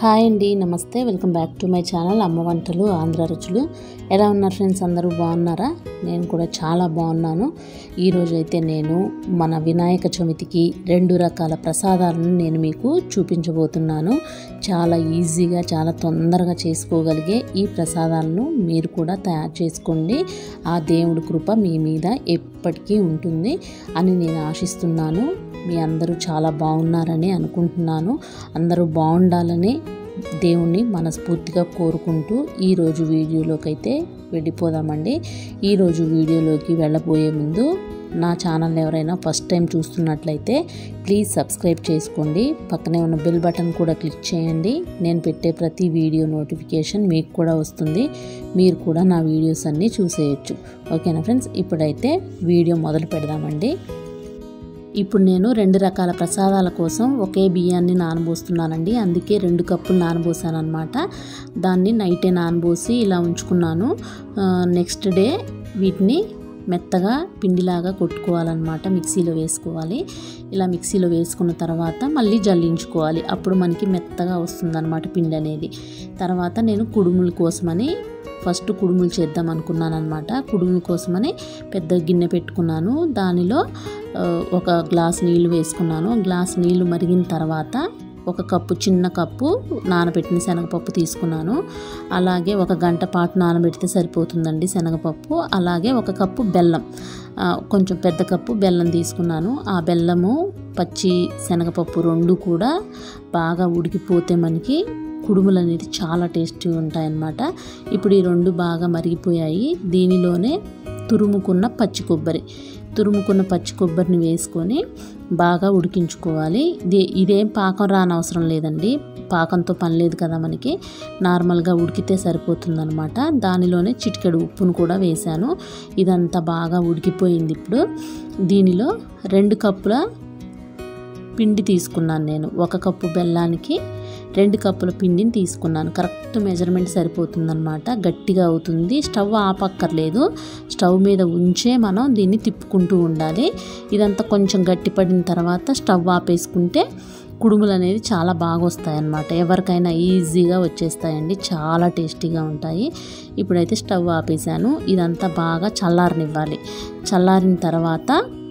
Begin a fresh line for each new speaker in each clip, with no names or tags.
hi అండి నమస్తే welcome back to my channel Amma Vantalu Andhra రుచులు ఎలా ఉన్నారు ఫ్రెండ్స్ అందరూ బాగున్నారా నేను కూడా చాలా బాగున్నాను ఈరోజు అయితే నేను మన వినాయక చవితికి రెండు రకాల ప్రసాదాలను నేను మీకు చూపించబోతున్నాను చాలా ఈజీగా చాలా తొందరగా చేసుకోగలిగే ఈ ప్రసాదాలను మీరు కూడా తయారు చేసుకోండి ఆ దేవుడి కృప మీ మీద ఎప్పటికీ ఉంటుంది అని నేను ఆశిస్తున్నాను మీ అందరూ చాలా బాగున్నారని అనుకుంటున్నాను అందరూ బాగుండాలని దేవుణ్ణి మనస్ఫూర్తిగా కోరుకుంటూ ఈరోజు వీడియోలోకి అయితే వెళ్ళిపోదామండి ఈరోజు వీడియోలోకి వెళ్ళబోయే ముందు నా ఛానల్ ఎవరైనా ఫస్ట్ టైం చూస్తున్నట్లయితే ప్లీజ్ సబ్స్క్రైబ్ చేసుకోండి పక్కనే ఉన్న బెల్ బటన్ కూడా క్లిక్ చేయండి నేను పెట్టే ప్రతి వీడియో నోటిఫికేషన్ మీకు కూడా వస్తుంది మీరు కూడా నా వీడియోస్ అన్నీ చూసేయచ్చు ఓకేనా ఫ్రెండ్స్ ఇప్పుడైతే వీడియో మొదలు పెడదామండి ఇప్పుడు నేను రెండు రకాల ప్రసాదాల కోసం ఒకే బియ్యాన్ని నానబోస్తున్నానండి అందుకే రెండు కప్పులు నానబోసాను అనమాట దాన్ని నైటే నానబోసి ఇలా ఉంచుకున్నాను నెక్స్ట్ డే వీటిని మెత్తగా పిండిలాగా కొట్టుకోవాలన్నమాట మిక్సీలో వేసుకోవాలి ఇలా మిక్సీలో వేసుకున్న తర్వాత మళ్ళీ జల్లించుకోవాలి అప్పుడు మనకి మెత్తగా వస్తుందన్నమాట పిండి అనేది తర్వాత నేను కుడుముల కోసమని ఫస్ట్ కుడుములు చేద్దాం అనుకున్నాను అనమాట కుడుముల కోసమని పెద్ద గిన్నె పెట్టుకున్నాను దానిలో ఒక గ్లాస్ నీళ్లు వేసుకున్నాను గ్లాస్ నీళ్లు మరిగిన తర్వాత ఒక కప్పు చిన్న కప్పు నానబెట్టిన శనగపప్పు తీసుకున్నాను అలాగే ఒక గంట పాటు నానబెడితే సరిపోతుందండి శనగపప్పు అలాగే ఒక కప్పు బెల్లం కొంచెం పెద్ద కప్పు బెల్లం తీసుకున్నాను ఆ బెల్లము పచ్చి శనగపప్పు రెండు కూడా బాగా ఉడికిపోతే మనకి కుడుములు అనేది చాలా టేస్టీ ఉంటాయన్నమాట ఇప్పుడు ఈ రెండు బాగా మరిగిపోయాయి దీనిలోనే తురుముకున్న పచ్చి కొబ్బరి తురుముకున్న పచ్చి కొబ్బరిని వేసుకొని బాగా ఉడికించుకోవాలి ఇది ఇదేం పాకం రానవసరం లేదండి పాకంతో పని లేదు కదా మనకి నార్మల్గా ఉడికితే సరిపోతుందనమాట దానిలోనే చిటికెడు ఉప్పును కూడా వేశాను ఇదంతా బాగా ఉడికిపోయింది ఇప్పుడు దీనిలో రెండు కప్పుల పిండి తీసుకున్నాను నేను ఒక కప్పు బెల్లానికి రెండు కప్పుల పిండిని తీసుకున్నాను కరెక్ట్ మెజర్మెంట్ సరిపోతుందన్నమాట గట్టిగా అవుతుంది స్టవ్ ఆపక్కర్లేదు స్టవ్ మీద ఉంచే మనం దీన్ని తిప్పుకుంటూ ఉండాలి ఇదంతా కొంచెం గట్టిపడిన తర్వాత స్టవ్ ఆపేసుకుంటే కుడుములు అనేది చాలా బాగా వస్తాయి అన్నమాట ఎవరికైనా ఈజీగా వచ్చేస్తాయండి చాలా టేస్టీగా ఉంటాయి ఇప్పుడైతే స్టవ్ ఆపేసాను ఇదంతా బాగా చల్లారనివ్వాలి చల్లారిన తర్వాత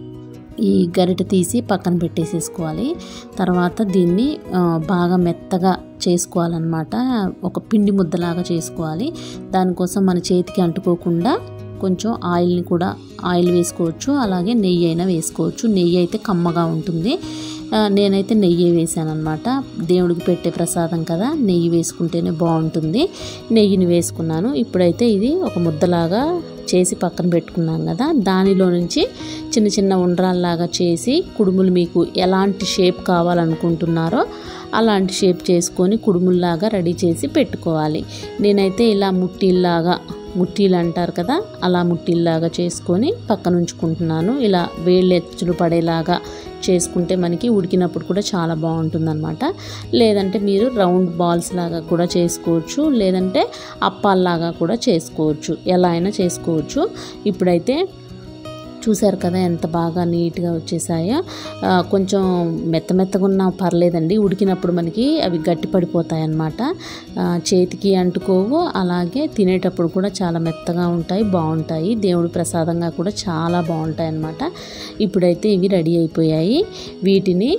ఈ గరిటె తీసి పక్కన పెట్టేసేసుకోవాలి తర్వాత దీన్ని బాగా మెత్తగా చేసుకోవాలన్నమాట ఒక పిండి ముద్దలాగా చేసుకోవాలి దానికోసం మన చేతికి అంటుకోకుండా కొంచెం ఆయిల్ని కూడా ఆయిల్ వేసుకోవచ్చు అలాగే నెయ్యి అయినా వేసుకోవచ్చు నెయ్యి అయితే కమ్మగా ఉంటుంది నేనైతే నెయ్యి వేసాను అనమాట దేవుడికి పెట్టే ప్రసాదం కదా నెయ్యి వేసుకుంటేనే బాగుంటుంది నెయ్యిని వేసుకున్నాను ఇప్పుడైతే ఇది ఒక ముద్దలాగా చేసి పక్కన పెట్టుకున్నాం కదా దానిలో నుంచి చిన్న చిన్న ఉండ్రాల్లాగా చేసి కుడుములు మీకు ఎలాంటి షేప్ కావాలనుకుంటున్నారో అలాంటి షేప్ చేసుకొని కుడుముల్లాగా రెడీ చేసి పెట్టుకోవాలి నేనైతే ఇలా ముట్టిల్లాగా ముట్టీలు అంటారు కదా అలా ముట్టిల్లాగా చేసుకొని పక్కన ఉంచుకుంటున్నాను ఇలా వేళ్ళు ఎచ్చులు పడేలాగా చేసుకుంటే మనకి ఉడికినప్పుడు కూడా చాలా బాగుంటుందన్నమాట లేదంటే మీరు రౌండ్ బాల్స్ లాగా కూడా చేసుకోవచ్చు లేదంటే అప్పాల్లాగా కూడా చేసుకోవచ్చు ఎలా అయినా చేసుకోవచ్చు ఇప్పుడైతే చూసారు కదా ఎంత బాగా నీట్గా వచ్చేసాయో కొంచెం మెత్త మెత్తగా ఉన్నా పర్లేదండి ఉడికినప్పుడు మనకి అవి గట్టి పడిపోతాయి అన్నమాట చేతికి అంటుకోవు అలాగే తినేటప్పుడు కూడా చాలా మెత్తగా ఉంటాయి బాగుంటాయి దేవుడి ప్రసాదంగా కూడా చాలా బాగుంటాయి అన్నమాట ఇప్పుడైతే ఇవి రెడీ అయిపోయాయి వీటిని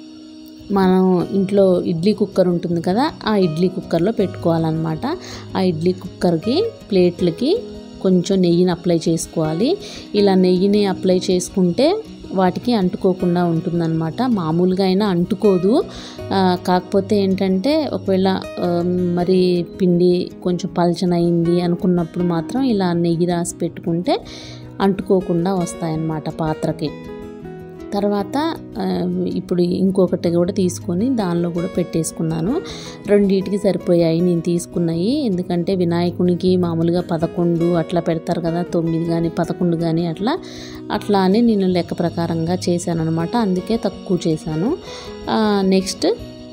మనం ఇంట్లో ఇడ్లీ కుక్కర్ ఉంటుంది కదా ఆ ఇడ్లీ కుక్కర్లో పెట్టుకోవాలన్నమాట ఆ ఇడ్లీ కుక్కర్కి ప్లేట్లకి కొంచెం నెయ్యిని అప్లై చేసుకోవాలి ఇలా నెయ్యిని అప్లై చేసుకుంటే వాటికి అంటుకోకుండా ఉంటుందన్నమాట మామూలుగా అయినా అంటుకోదు కాకపోతే ఏంటంటే ఒకవేళ మరి పిండి కొంచెం పలచనైంది అనుకున్నప్పుడు మాత్రం ఇలా నెయ్యి రాసి పెట్టుకుంటే అంటుకోకుండా వస్తాయన్నమాట పాత్రకి తర్వాత ఇప్పుడు ఇంకొకటి కూడా తీసుకొని దానిలో కూడా పెట్టేసుకున్నాను రెండింటికి సరిపోయాయి నేను తీసుకున్నాయి ఎందుకంటే వినాయకునికి మామూలుగా పదకొండు అట్లా పెడతారు కదా తొమ్మిది కానీ పదకొండు కానీ అట్లా అట్లా అని నేను లెక్క ప్రకారంగా చేశాను అనమాట అందుకే తక్కువ చేశాను నెక్స్ట్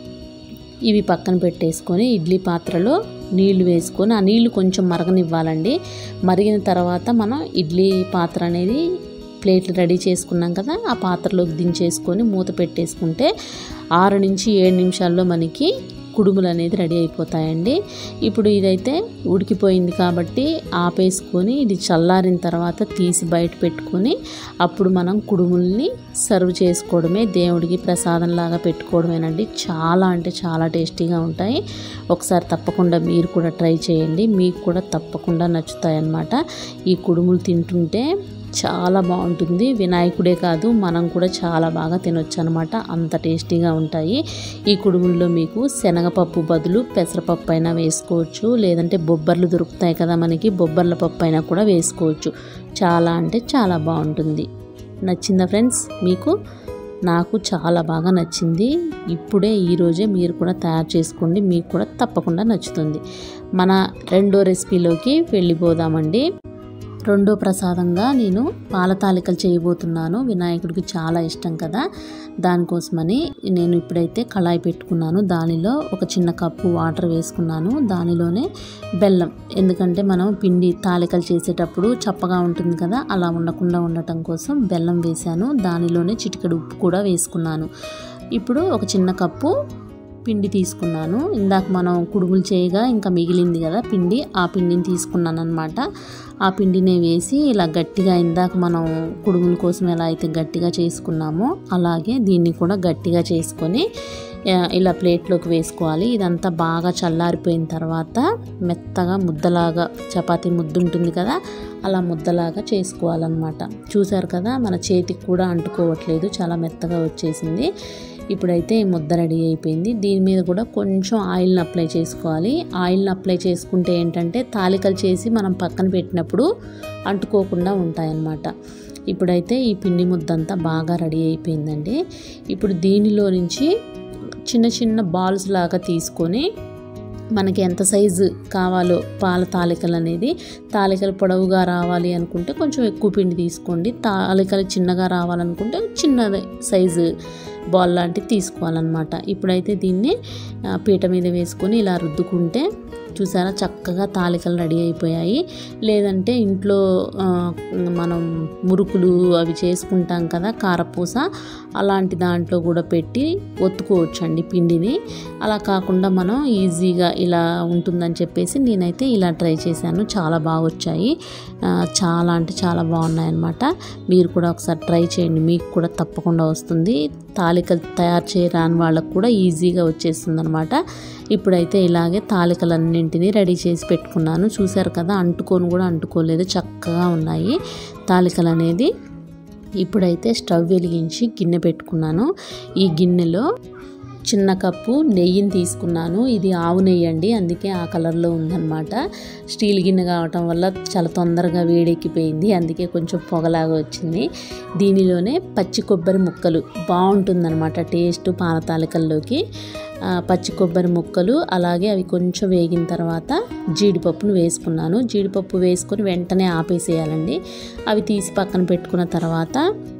ఇవి పక్కన పెట్టేసుకొని ఇడ్లీ పాత్రలో నీళ్లు వేసుకొని ఆ నీళ్లు కొంచెం మరగనివ్వాలండి మరిగిన తర్వాత మనం ఇడ్లీ పాత్ర అనేది ప్లేట్లు రెడీ చేసుకున్నాం కదా ఆ పాత్రలోకి దించేసుకొని మూత పెట్టేసుకుంటే ఆరు నుంచి ఏడు నిమిషాల్లో మనకి కుడుములు అనేది రెడీ అయిపోతాయండి ఇప్పుడు ఇదైతే ఉడికిపోయింది కాబట్టి ఆపేసుకొని ఇది చల్లారిన తర్వాత తీసి బయట పెట్టుకొని అప్పుడు మనం కుడుముల్ని సర్వ్ చేసుకోవడమే దేవుడికి ప్రసాదంలాగా పెట్టుకోవడమేనండి చాలా అంటే చాలా టేస్టీగా ఉంటాయి ఒకసారి తప్పకుండా మీరు కూడా ట్రై చేయండి మీకు కూడా తప్పకుండా నచ్చుతాయి అన్నమాట ఈ కుడుములు తింటుంటే చాలా బాగుంటుంది వినాయకుడే కాదు మనం కూడా చాలా బాగా తినొచ్చు అనమాట అంత టేస్టీగా ఉంటాయి ఈ కుడుముల్లో మీకు శనగపప్పు బదులు పెసరపప్పు అయినా వేసుకోవచ్చు లేదంటే బొబ్బర్లు దొరుకుతాయి కదా మనకి బొబ్బర్ల పప్పు అయినా కూడా వేసుకోవచ్చు చాలా అంటే చాలా బాగుంటుంది నచ్చిందా ఫ్రెండ్స్ మీకు నాకు చాలా బాగా నచ్చింది ఇప్పుడే ఈరోజే మీరు కూడా తయారు చేసుకోండి మీకు కూడా తప్పకుండా నచ్చుతుంది మన రెండో రెసిపీలోకి వెళ్ళిపోదామండి రెండో ప్రసాదంగా నేను పాల తాలికలు చేయబోతున్నాను వినాయకుడికి చాలా ఇష్టం కదా దానికోసమని నేను ఇప్పుడైతే కళాయి పెట్టుకున్నాను దానిలో ఒక చిన్న కప్పు వాటర్ వేసుకున్నాను దానిలోనే బెల్లం ఎందుకంటే మనం పిండి తాలికలు చేసేటప్పుడు చప్పగా ఉంటుంది కదా అలా ఉండకుండా ఉండటం కోసం బెల్లం వేశాను దానిలోనే చిటికెడు ఉప్పు కూడా వేసుకున్నాను ఇప్పుడు ఒక చిన్న కప్పు పిండి తీసుకున్నాను ఇందాక మనం కుడుములు చేయగా ఇంకా మిగిలింది కదా పిండి ఆ పిండిని తీసుకున్నాను అనమాట ఆ పిండినే వేసి ఇలా గట్టిగా ఇందాక మనం కుడుముల కోసం ఎలా అయితే గట్టిగా చేసుకున్నామో అలాగే దీన్ని కూడా గట్టిగా చేసుకొని ఆ, ఇలా ప్లేట్లోకి వేసుకోవాలి ఇదంతా బాగా చల్లారిపోయిన తర్వాత మెత్తగా ముద్దలాగా చపాతీ ముద్ద ఉంటుంది కదా అలా ముద్దలాగా చేసుకోవాలన్నమాట చూసారు కదా మన చేతికి కూడా అంటుకోవట్లేదు చాలా మెత్తగా వచ్చేసింది ఇప్పుడైతే ఈ ముద్ద రెడీ అయిపోయింది దీని మీద కూడా కొంచెం ఆయిల్ని అప్లై చేసుకోవాలి ఆయిల్ని అప్లై చేసుకుంటే ఏంటంటే తాలికలు చేసి మనం పక్కన పెట్టినప్పుడు అంటుకోకుండా ఉంటాయన్నమాట ఇప్పుడైతే ఈ పిండి ముద్దంతా బాగా రెడీ అయిపోయిందండి ఇప్పుడు దీనిలో నుంచి చిన్న చిన్న బాల్స్ లాగా తీసుకొని మనకి ఎంత సైజు కావాలో పాల తాలికలు అనేది తాలికలు పొడవుగా రావాలి అనుకుంటే కొంచెం ఎక్కువ పిండి తీసుకోండి తాలికలు చిన్నగా రావాలనుకుంటే చిన్న సైజు బాల్ లాంటిది తీసుకోవాలన్నమాట ఇప్పుడైతే దీన్ని ఆ, పీట మీద వేసుకొని ఇలా రుద్దుకుంటే చూసారా చక్కగా తాలికలు రెడీ అయిపోయాయి లేదంటే ఇంట్లో ఆ, మనం మురుకులు అవి చేసుకుంటాం కదా కారపూస అలాంటి దాంట్లో కూడా పెట్టి ఒత్తుకోవచ్చండి పిండిని అలా కాకుండా మనం ఈజీగా ఇలా ఉంటుందని చెప్పేసి నేనైతే ఇలా ట్రై చేశాను చాలా బాగా వచ్చాయి ఆ, చాలా అంటే చాలా బాగున్నాయి అన్నమాట మీరు కూడా ఒకసారి ట్రై చేయండి మీకు కూడా తప్పకుండా వస్తుంది తాలికలు తయారు చేయరాని వాళ్ళకు కూడా ఈజీగా వచ్చేస్తుంది అనమాట ఇప్పుడైతే ఇలాగే తాలికలన్నింటినీ రెడీ చేసి పెట్టుకున్నాను చూశారు కదా అంటుకొని కూడా అంటుకోలేదు చక్కగా ఉన్నాయి తాలికలు అనేది ఇప్పుడైతే స్టవ్ వెలిగించి గిన్నె పెట్టుకున్నాను ఈ గిన్నెలో చిన్న కప్పు నెయ్యిని తీసుకున్నాను ఇది ఆవు నెయ్యి అండి అందుకే ఆ కలర్లో ఉందన్నమాట స్టీల్ గిన్నె కావటం వల్ల చాలా తొందరగా వేడెక్కిపోయింది అందుకే కొంచెం పొగలాగా వచ్చింది దీనిలోనే పచ్చి కొబ్బరి ముక్కలు బాగుంటుందన్నమాట టేస్ట్ పానతాలికల్లోకి ఆ, పచ్చి కొబ్బరి ముక్కలు అలాగే అవి కొంచెం వేగిన తర్వాత జీడిపప్పును వేసుకున్నాను జీడిపప్పు వేసుకొని వెంటనే ఆపేసేయాలండి అవి తీసి పక్కన పెట్టుకున్న తర్వాత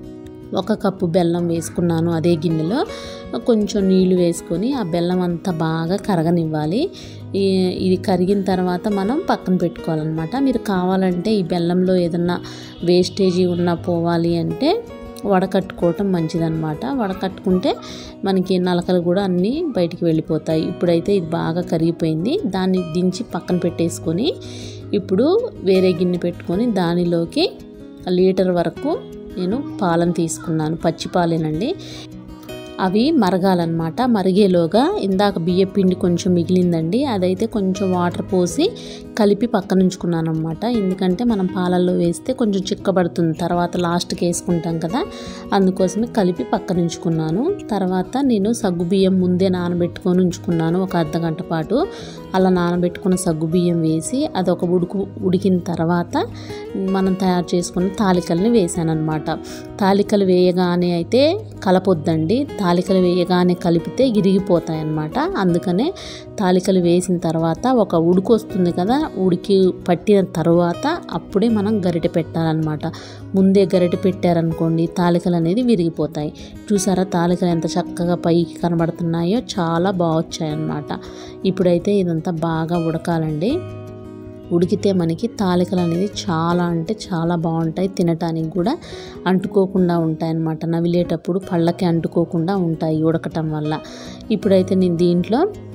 ఒక కప్పు బెల్లం వేసుకున్నాను అదే గిన్నెలో కొంచెం నీళ్లు వేసుకొని ఆ బెల్లం అంతా బాగా కరగనివ్వాలి ఈ- ఇది కరిగిన తర్వాత మనం పక్కన పెట్టుకోవాలన్నమాట మీరు కావాలంటే ఈ బెల్లంలో ఏదన్నా వేస్టేజీ ఉన్నా పోవాలి అంటే వడకట్టుకోవటం మంచిదన్నమాట వడకట్టుకుంటే మనకి నలకలు కూడా అన్నీ బయటికి వెళ్ళిపోతాయి ఇప్పుడైతే ఇది బాగా కరిగిపోయింది దాన్ని దించి పక్కన పెట్టేసుకొని ఇప్పుడు వేరే గిన్నె పెట్టుకొని దానిలోకి లీటర్ వరకు నేను పాలను తీసుకున్నాను పచ్చి పాలేనండి అవి మరగాలన్నమాట మరిగేలోగా ఇందాక బియ్య పిండి కొంచెం మిగిలిందండి అదైతే కొంచెం వాటర్ పోసి కలిపి పక్కన ఉంచుకున్నాను అనమాట ఎందుకంటే మనం పాలల్లో వేస్తే కొంచెం చిక్కబడుతుంది తర్వాత లాస్ట్కి వేసుకుంటాం కదా అందుకోసమే కలిపి పక్కన ఉంచుకున్నాను తర్వాత నేను సగ్గు బియ్యం ముందే నానబెట్టుకొని ఉంచుకున్నాను ఒక అర్ధ గంట పాటు అలా నానబెట్టుకున్న సగ్గు బియ్యం వేసి అది ఒక ఉడుకు ఉడికిన తర్వాత మనం తయారు చేసుకున్న తాలికల్ని వేసాను అనమాట తాలికలు వేయగానే అయితే కలపొద్దండి తాలికలు వేయగానే కలిపితే ఇరిగిపోతాయి అన్నమాట అందుకనే తాలికలు వేసిన తర్వాత ఒక ఉడుకు వస్తుంది కదా ఉడికి పట్టిన తర్వాత అప్పుడే మనం గరిటె పెట్టాలన్నమాట ముందే గరిటె పెట్టారనుకోండి తాలికలు అనేది విరిగిపోతాయి చూసారా తాలికలు ఎంత చక్కగా పైకి కనబడుతున్నాయో చాలా బాగా వచ్చాయన్నమాట ఇప్పుడైతే ఇదంతా బాగా ఉడకాలండి ఉడికితే మనకి తాలికలు అనేది చాలా అంటే చాలా బాగుంటాయి తినటానికి కూడా అంటుకోకుండా ఉంటాయి అన్నమాట నవిలేటప్పుడు పళ్ళకి అంటుకోకుండా ఉంటాయి ఉడకటం వల్ల ఇప్పుడైతే నేను దీంట్లో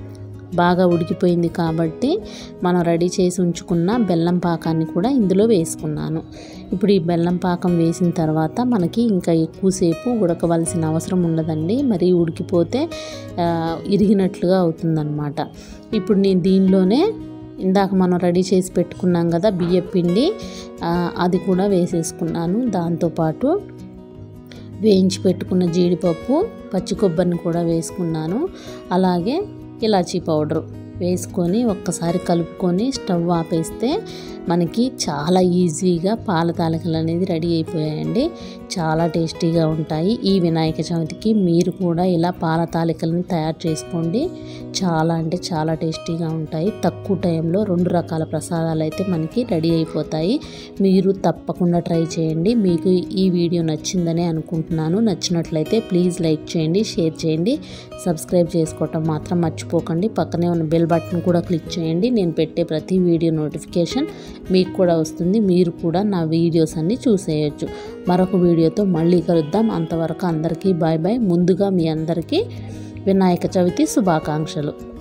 బాగా ఉడికిపోయింది కాబట్టి మనం రెడీ చేసి ఉంచుకున్న బెల్లం పాకాన్ని కూడా ఇందులో వేసుకున్నాను ఇప్పుడు ఈ బెల్లం పాకం వేసిన తర్వాత మనకి ఇంకా ఎక్కువసేపు ఉడకవలసిన అవసరం ఉండదండి మరి ఉడికిపోతే ఆ, ఇరిగినట్లుగా అవుతుందన్నమాట ఇప్పుడు నేను దీనిలోనే ఇందాక మనం రెడీ చేసి పెట్టుకున్నాం కదా బియ్య పిండి ఆ, అది కూడా వేసేసుకున్నాను దాంతోపాటు వేయించి పెట్టుకున్న జీడిపప్పు పచ్చి కొబ్బరిని కూడా వేసుకున్నాను అలాగే ఇలాచీ పౌడర్ వేసుకొని ఒక్కసారి కలుపుకొని స్టవ్ ఆపేస్తే మనకి చాలా ఈజీగా పాల తాలికలు అనేది రెడీ అయిపోయాయండి చాలా టేస్టీగా ఉంటాయి ఈ వినాయక చవితికి మీరు కూడా ఇలా పాల తాలికలను తయారు చేసుకోండి చాలా అంటే చాలా టేస్టీగా ఉంటాయి తక్కువ టైంలో రెండు రకాల ప్రసాదాలు అయితే మనకి రెడీ అయిపోతాయి మీరు తప్పకుండా ట్రై చేయండి మీకు ఈ వీడియో నచ్చిందని అనుకుంటున్నాను నచ్చినట్లయితే ప్లీజ్ లైక్ చేయండి షేర్ చేయండి సబ్స్క్రైబ్ చేసుకోవటం మాత్రం మర్చిపోకండి పక్కనే ఉన్న బెల్ బటన్ కూడా క్లిక్ చేయండి నేను పెట్టే ప్రతి వీడియో నోటిఫికేషన్ మీకు కూడా వస్తుంది మీరు కూడా నా వీడియోస్ అన్నీ చూసేయచ్చు మరొక వీడియోతో మళ్ళీ కలుద్దాం అంతవరకు అందరికీ బాయ్ బాయ్ ముందుగా మీ అందరికీ వినాయక చవితి శుభాకాంక్షలు